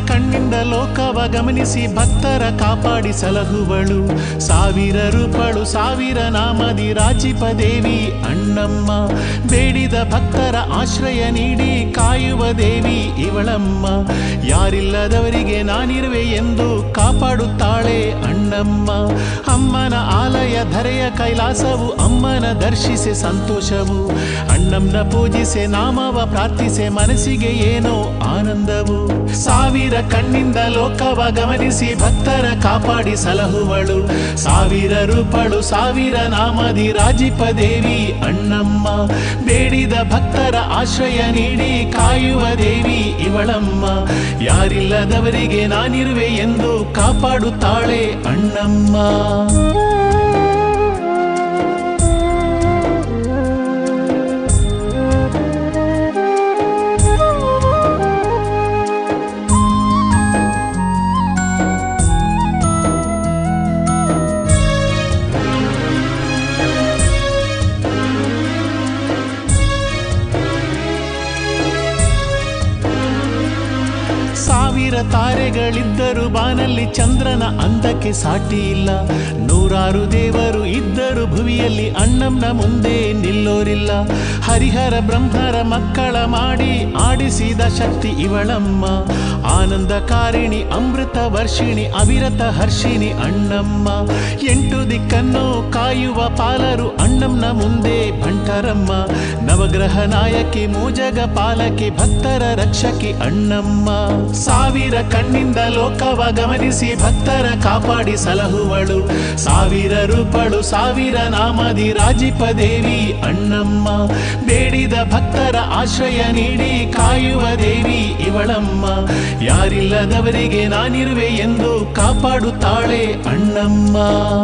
ಕಣ್ಣಿಂದ ಲೋಕವ ಗಮನಿಸಿ ಭಕ್ತರ ಕಾಪಾಡಿ ಸಲಹುವಳು ಸಾವಿರ ರೂಪಳು ಸಾವಿರ ನಾಮದಿ ರಾಜಿಪ ದೇವಿ ಅಣ್ಣಮ್ಮ ಬೇಡಿದ ಭಕ್ತರ ಆಶ್ರಯ ನೀಡಿ ಕಾಯುವ ದೇವಿ ಇವಳಮ್ಮ ಯಾರಿಲ್ಲದವರಿಗೆ ನಾನಿರುವೆ ಎಂದು ಕಾಪಾಡುತ್ತಾಳೆ ಅಣ್ಣಮ್ಮ ಅಮ್ಮನ ಆಲಯ ಧರೆಯ ಕೈಲಾಸವು ಅಮ್ಮನ ದರ್ಶಿಸೆ ಸಂತೋಷವು ಅಣ್ಣಮ್ಮನ ಪೂಜಿಸೆ ನಾಮವ ಪ್ರಾರ್ಥಿಸೆ ಮನಸ್ಸಿಗೆ ಏನೋ ಆನಂದವು ಸಾವಿರ ಕಣ್ಣಿಂದ ಲೋಕವ ಗಮನಿಸಿ ಭಕ್ತರ ಕಾಪಾಡಿ ಸಲಹುವಳು ಸಾವಿರ ರೂಪಳು ಸಾವಿರ ನಾಮದಿ ರಾಜಿಪ ದೇವಿ ಅಣ್ಣಮ್ಮ ಬೇಡಿದ ಭಕ್ತರ ಆಶ್ರಯ ನೀಡಿ ಕಾಯುವ ದೇವಿ ಇವಳಮ್ಮ ಯಾರಿಲ್ಲದವರಿಗೆ ನಾನಿರುವೆ ಎಂದು ಕಾಪಾಡುತ್ತಾಳೆ ಅಣ್ಣಮ್ಮ ಸಾವಿರ ತಾರೆಗಳಿದ್ದರು ಬಾನಲ್ಲಿ ಚಂದ್ರನ ಅಂದಕ್ಕೆ ಸಾಟಿ ಇಲ್ಲ ನೂರಾರು ದೇವರು ಇದ್ದರು ಭುವಿಯಲ್ಲಿ ಅಣ್ಣಂನ ಮುಂದೆ ನಿಲ್ಲೋರಿಲ್ಲ ಹರಿಹರ ಬ್ರಹ್ಮರ ಮಕ್ಕಳ ಮಾಡಿ ಆಡಿಸಿದ ಶಕ್ತಿ ಇವಳಮ್ಮ ಆನಂದಕಾರಿಣಿ ಅಮೃತ ವರ್ಷಿಣಿ ಅವಿರತ ಹರ್ಷಿಣಿ ಅಣ್ಣಮ್ಮ ಎಂಟು ದಿಕ್ಕನ್ನು ಕಾಯುವ ಪಾಲರು ಅಣ್ಣಂನ ಮುಂದೆ ಭಂಟರಮ್ಮ ನವಗ್ರಹ ನಾಯಕಿ ಮೂಜಗ ಪಾಲಕಿ ಭಕ್ತರ ರಕ್ಷಕಿ ಅಣ್ಣಮ್ಮ ಸಾವಿರ ಕಣ್ಣಿಂದ ಲೋಕವ ಗಮನಿಸಿ ಭಕ್ತರ ಕಾಪಾಡಿ ಸಲಹುವಳು ಸಾವಿರ ರೂಪಳು ಸಾವಿರ ನಾಮದಿ ರಾಜಿಪ ದೇವಿ ಅಣ್ಣಮ್ಮ ಬೇಡಿದ ಭಕ್ತರ ಆಶ್ರಯ ನೀಡಿ ಕಾಯುವ ದೇವಿ ಇವಳಮ್ಮ ಯಾರಿಲ್ಲದವರಿಗೆ ನಾನಿರುವೆ ಎಂದು ಕಾಪಾಡುತ್ತಾಳೆ ಅಣ್ಣಮ್ಮ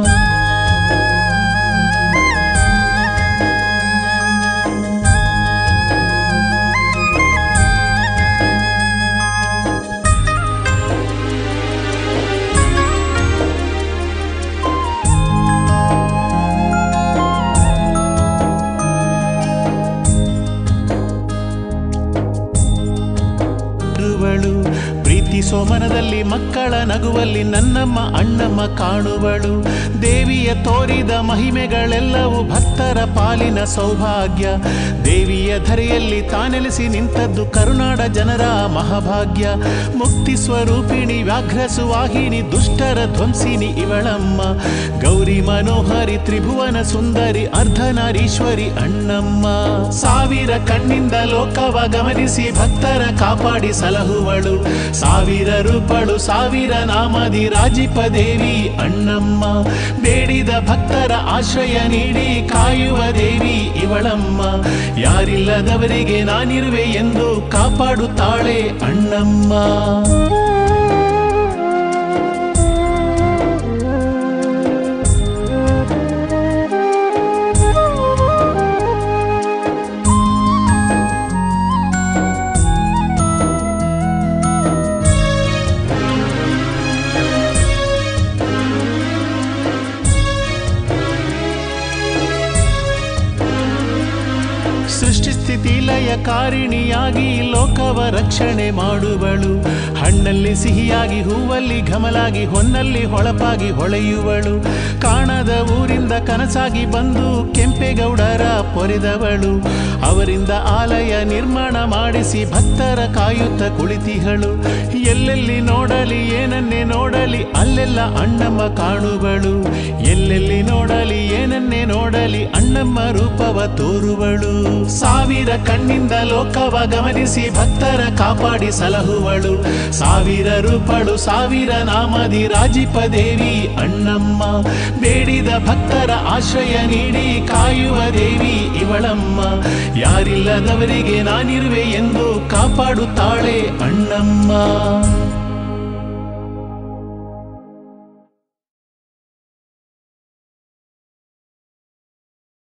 ಇರುವಳು ಪ್ರೀತಿ ಸೋಮನದಲ್ಲಿ ಮಕ್ಕಳ ನಗುವಲ್ಲಿ ನನ್ನಮ್ಮ ಅಣ್ಣಮ್ಮ ಕಾಣುವಳು ದೇವಿಯ ತೋರಿದ ಮಹಿಮೆಗಳೆಲ್ಲವೂ ಭಕ್ತರ ಪಾಲಿನ ಸೌಭಾಗ್ಯ ದೇವಿಯ ಧರೆಯಲ್ಲಿ ತಾನೆಲೆಸಿ ನಿಂತದ್ದು ಕರುನಾಡ ಜನರ ಮಹಾಭಾಗ್ಯ ಮುಕ್ತಿ ಸ್ವರೂಪಿಣಿ ವ್ಯಾಘ್ರ ಸುವಾಹಿನಿ ದುಷ್ಟರ ಧ್ವಂಸಿನಿ ಇವಳಮ್ಮ ಗೌರಿ ಮನೋಹರಿ ತ್ರಿಭುವನ ಸುಂದರಿ ಅರ್ಧನಾರೀಶ್ವರಿ ಅಣ್ಣಮ್ಮ ಸಾವಿರ ಕಣ್ಣಿಂದ ಲೋಕವ ಗಮನಿಸಿ ಭಕ್ತರ ಕಾಪಾಡಿ ಸಲಹುವಳು ಸಾವಿರ ರೂಪಳು ಸಾವಿರ ನಾಮದಿ ರಾಜಿಪ ದೇವಿ ಅಣ್ಣಮ್ಮ ಬೇಡಿದ ಭಕ್ತರ ಆಶ್ರಯ ನೀಡಿ ಕಾಯುವ ದೇವಿ ಇವಳಮ್ಮ ಯಾರಿಲ್ಲದವರಿಗೆ ನಾನಿರುವೆ ಎಂದು ಕಾಪಾಡುತ್ತಾಳೆ ಅಣ್ಣಮ್ಮ ಸೃಷ್ಟಿ ಸ್ಥಿತಿ ಲಯ ಕಾರಿಣಿಯಾಗಿ ಲೋಕವ ರಕ್ಷಣೆ ಮಾಡುವಳು ಹಣ್ಣಲ್ಲಿ ಸಿಹಿಯಾಗಿ ಹೂವಲ್ಲಿ ಘಮಲಾಗಿ ಹೊನ್ನಲ್ಲಿ ಹೊಳಪಾಗಿ ಹೊಳೆಯುವಳು ಕಾಣದ ಊರಿಂದ ಕನಸಾಗಿ ಬಂದು ಕೆಂಪೇಗೌಡರ ಪೊರೆದವಳು ಅವರಿಂದ ಆಲಯ ನಿರ್ಮಾಣ ಮಾಡಿಸಿ ಭಕ್ತರ ಕಾಯುತ್ತ ಕುಳಿತಿಹಳು ಎಲ್ಲೆಲ್ಲಿ ನೋಡಲಿ ಏನನ್ನೇ ನೋಡಲಿ ಅಲ್ಲೆಲ್ಲ ಅಣ್ಣಮ್ಮ ಕಾಣುವಳು ಎಲ್ಲೆಲ್ಲಿ ನೋಡಲಿ ಏನನ್ನೇ ನೋಡಲಿ ಅಣ್ಣಮ್ಮ ರೂಪವ ತೋರುವಳು ಸಾವಿರ ಕಣ್ಣಿಂದ ಲೋಕವ ಗಮನಿಸಿ ಭಕ್ತರ ಕಾಪಾಡಿ ಸಲಹುವಳು ಸಾವಿರ ರೂಪಳು ಸಾವಿರ ನಾಮದಿ ರಾಜಿಪ ದೇವಿ ಅಣ್ಣಮ್ಮ ಬೇಡಿದ ಭಕ್ತರ ಆಶ್ರಯ ನೀಡಿ ಕಾಯುವ ದೇವಿ ಇವಳಮ್ಮ ಯಾರಿಲ್ಲದವರಿಗೆ ನಾನಿರುವೆ ಎಂದು ಕಾಪಾಡುತ್ತಾಳೆ ಅಣ್ಣಮ್ಮ